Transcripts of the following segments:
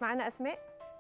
معانا اسماء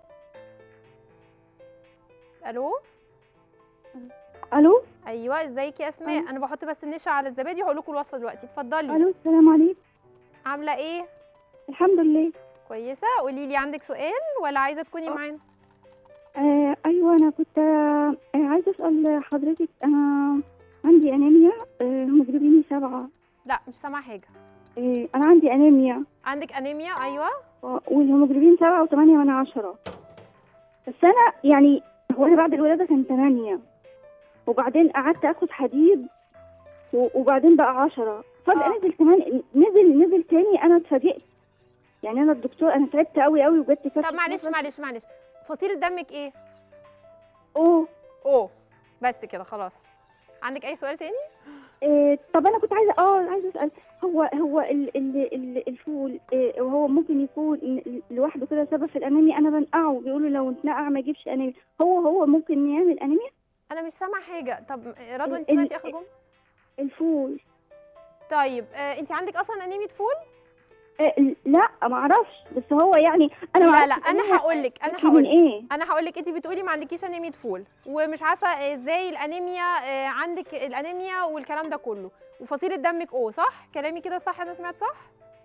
الو الو ايوه ازيك يا اسماء ألو. انا بحط بس النشا على الزبادي وهقول لكم الوصفه دلوقتي اتفضلي الو السلام عليكم عامله ايه الحمد لله كويسه قولي لي عندك سؤال ولا عايزه تكوني أه. معانا آه ايوه انا كنت آه عايزه اسال حضرتك انا عندي انيميا آه هيموجلوبيني سبعة لا مش سامعه حاجه آه انا عندي انيميا عندك انيميا ايوه آه، والهيموجلوبين سبعة وثمانية من عشرة بس انا يعني هو انا بعد الولاده كان ثمانية وبعدين قعدت اخد حديد و- وبعدين بقى عشرة فجأة آه. نزل كمان نزل نزل تاني انا اتفاجئت يعني انا الدكتور انا تعبت قوي قوي وجبت كشف طب معلش نفس. معلش معلش فصيله دمك ايه اوه اوه بس كده خلاص عندك اي سؤال تاني إيه طب انا كنت عايزه اه عايزه اسال هو هو ال ال ال الفول إيه وهو ممكن يكون ن- لوحده كده سبب في الانيميا انا بنقعه بيقولوا لو اتنقع ما يجيبش انيميا هو هو ممكن يعمل انيميا انا مش سامعه حاجه طب رضوى انت ال- سمعتي اخر جمله الفول طيب آه انت عندك اصلا انيميا فول إيه لا ما اعرفش بس هو يعني انا لا ما لا أعرفش انا الأنيميا هقول لك انا بتيجي هقول من لك ايه انا هقول لك انت بتقولي ما عندكيش انيميا فول ومش عارفه ازاي الانيميا آه، عندك الانيميا والكلام ده كله وفصيله دمك او صح كلامي كده صح انا سمعت صح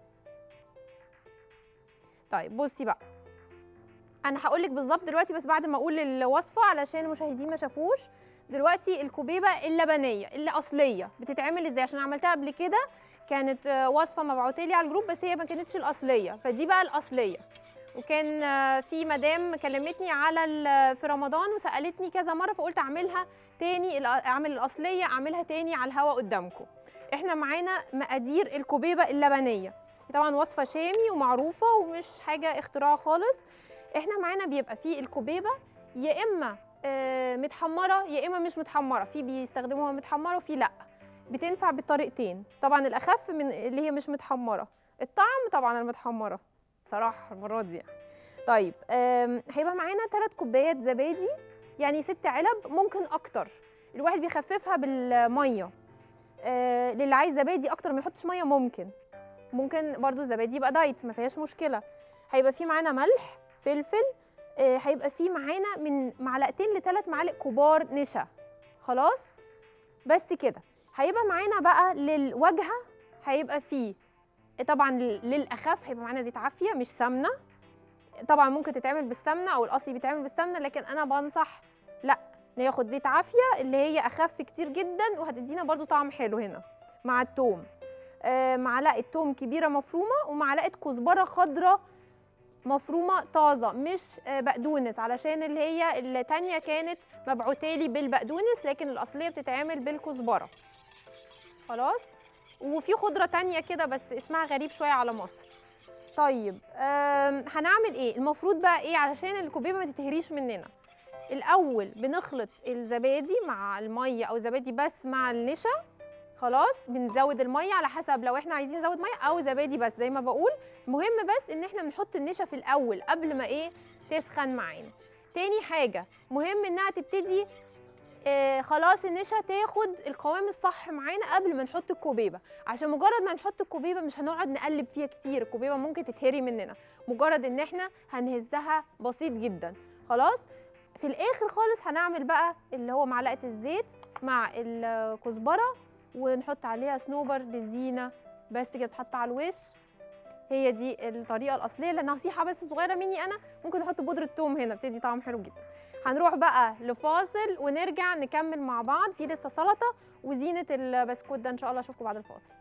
طيب بصي بقى انا هقول لك بالظبط دلوقتي بس بعد ما اقول الوصفه علشان المشاهدين ما شافوش دلوقتي الكوبيبه اللبنيه اللي اصليه بتتعمل ازاي عشان عملتها قبل كده كانت آه، وصفه مبعوته لي على الجروب بس هي ما كانتش الاصليه فدي بقى الاصليه وكان آه، في مدام كلمتني على ال- في رمضان وسالتني كذا مره فقلت اعملها تاني الأ- اعمل الاصليه اعملها تاني على الهواء قدامكم احنا معانا مقادير الكوبيبه اللبنيه طبعا وصفه شامي ومعروفه ومش حاجه اختراع خالص احنا معانا بيبقى فيه الكوبيبه يا اما آه، متحمره يا اما مش متحمره في بيستخدموها متحمره وفي لا بتنفع بالطريقتين طبعا الاخف من اللي هي مش متحمره الطعم طبعا المتحمره بصراحه المره دي يعني. طيب آم، هيبقى معانا ثلاث كوبايات زبادي يعني ست علب ممكن اكتر الواحد بيخففها بالميه آه، للي عايز زبادي اكتر ما يحطش ميه ممكن ممكن برضو الزبادي يبقى دايت ما فيهاش مشكله هيبقى فيه معانا ملح فلفل آه، هيبقى فيه معانا من معلقتين لثلاث معالق كبار نشا خلاص بس كده هيبقى معانا بقى للواجهه هيبقى فيه طبعا لل- للاخف هيبقى معانا زيت عافيه مش سمنه طبعا ممكن تتعمل بالسمنه او الاصلي بيتعمل بالسمنه لكن انا بنصح لا ناخد زيت عافيه اللي هي اخف كتير جدا وهتدينا برضو طعم حلو هنا مع التوم آه معلقه توم كبيره مفرومه ومعلقه كزبره خضراء مفرومه طازه مش آه بقدونس علشان اللي هي التانية كانت مبعوتالي بالبقدونس لكن الاصليه بتتعمل بالكزبره خلاص وفي خضره تانية كده بس اسمها غريب شويه على مصر طيب آم، هنعمل ايه المفروض بقى ايه علشان الكوبيبه ما تتهريش مننا الاول بنخلط الزبادي مع الميه او زبادي بس مع النشا خلاص بنزود الميه على حسب لو احنا عايزين نزود ميه او زبادي بس زي ما بقول المهم بس ان احنا بنحط النشا في الاول قبل ما ايه تسخن معانا تاني حاجه مهم انها تبتدي آه خلاص النشا تاخد القوام الصح معانا قبل ما نحط الكوبيبه عشان مجرد ما نحط الكوبيبه مش هنقعد نقلب فيها كتير الكوبيبه ممكن تتهري مننا مجرد ان احنا هنهزها بسيط جدا خلاص في الاخر خالص هنعمل بقى اللي هو معلقه الزيت مع الكزبره ونحط عليها صنوبر للزينه بس كده تحط على الوش هي دي الطريقه الاصليه لأ نصيحه بس صغيره مني انا ممكن نحط بودره ثوم هنا بتدي طعم حلو جدا هنروح بقى لفاصل ونرجع نكمل مع بعض في لسه سلطه وزينه البسكوت ده ان شاء الله اشوفكم بعد الفاصل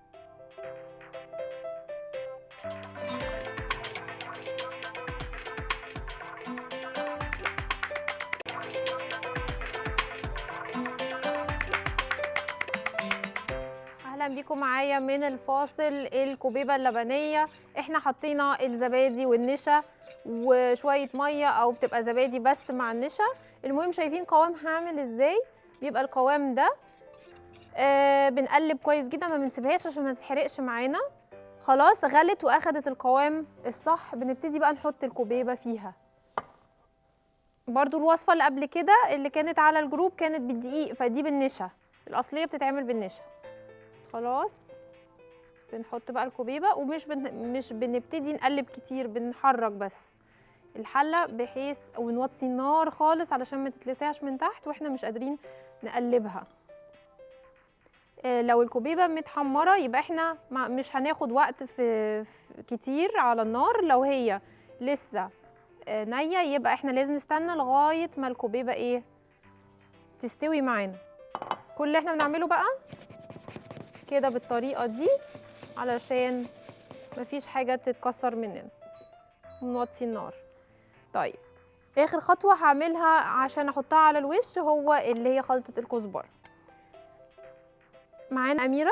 اهلا بيكم معايا من الفاصل الكوبيبه اللبنيه احنا حطينا الزبادي والنشا وشويه ميه او بتبقى زبادي بس مع النشا المهم شايفين قوامها عامل ازاي بيبقى القوام ده آه بنقلب كويس جدا ما بنسيبهاش عشان ما تتحرقش معانا خلاص غلت واخدت القوام الصح بنبتدي بقى نحط الكوبيبه فيها برضو الوصفه اللي قبل كده اللي كانت على الجروب كانت بالدقيق فدي بالنشا الاصليه بتتعمل بالنشا خلاص بنحط بقى الكوبيبه ومش بن... مش بنبتدي نقلب كتير بنحرك بس الحله بحيث ونوطي النار خالص علشان ما تتلسعش من تحت واحنا مش قادرين نقلبها آه، لو الكوبيبه متحمره يبقى احنا مع- مش هناخد وقت في في- كتير على النار لو هي لسه آه، نيه يبقى احنا لازم نستنى لغايه ما الكوبيبه ايه تستوي معانا كل اللي احنا بنعمله بقى كده بالطريقه دي علشان مفيش حاجه تتكسر مننا نوطي النار طيب اخر خطوه هعملها عشان احطها على الوش هو اللي هي خلطه الكزبره معانا اميره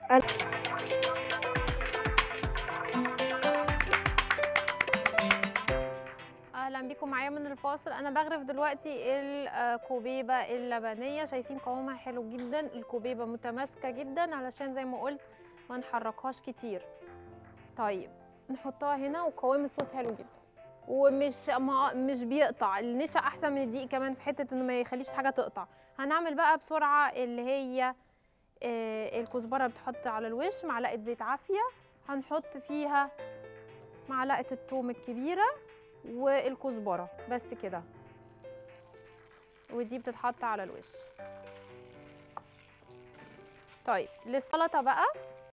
اهلا بيكم معايا من الفاصل انا بغرف دلوقتي الكوبيبه اللبنيه شايفين قوامها حلو جدا الكوبيبه متماسكه جدا علشان زي ما قلت ما نحركهاش كتير طيب نحطها هنا وقوام الصوص حلو جدا ومش ما مش بيقطع النشا احسن من الدقيق كمان في حته انه ما يخليش حاجه تقطع هنعمل بقى بسرعه اللي هي آه، الكزبره بتحط على الوش معلقه زيت عافيه هنحط فيها معلقه الثوم الكبيره والكزبره بس كده ودي بتتحط على الوش طيب للسلطه بقى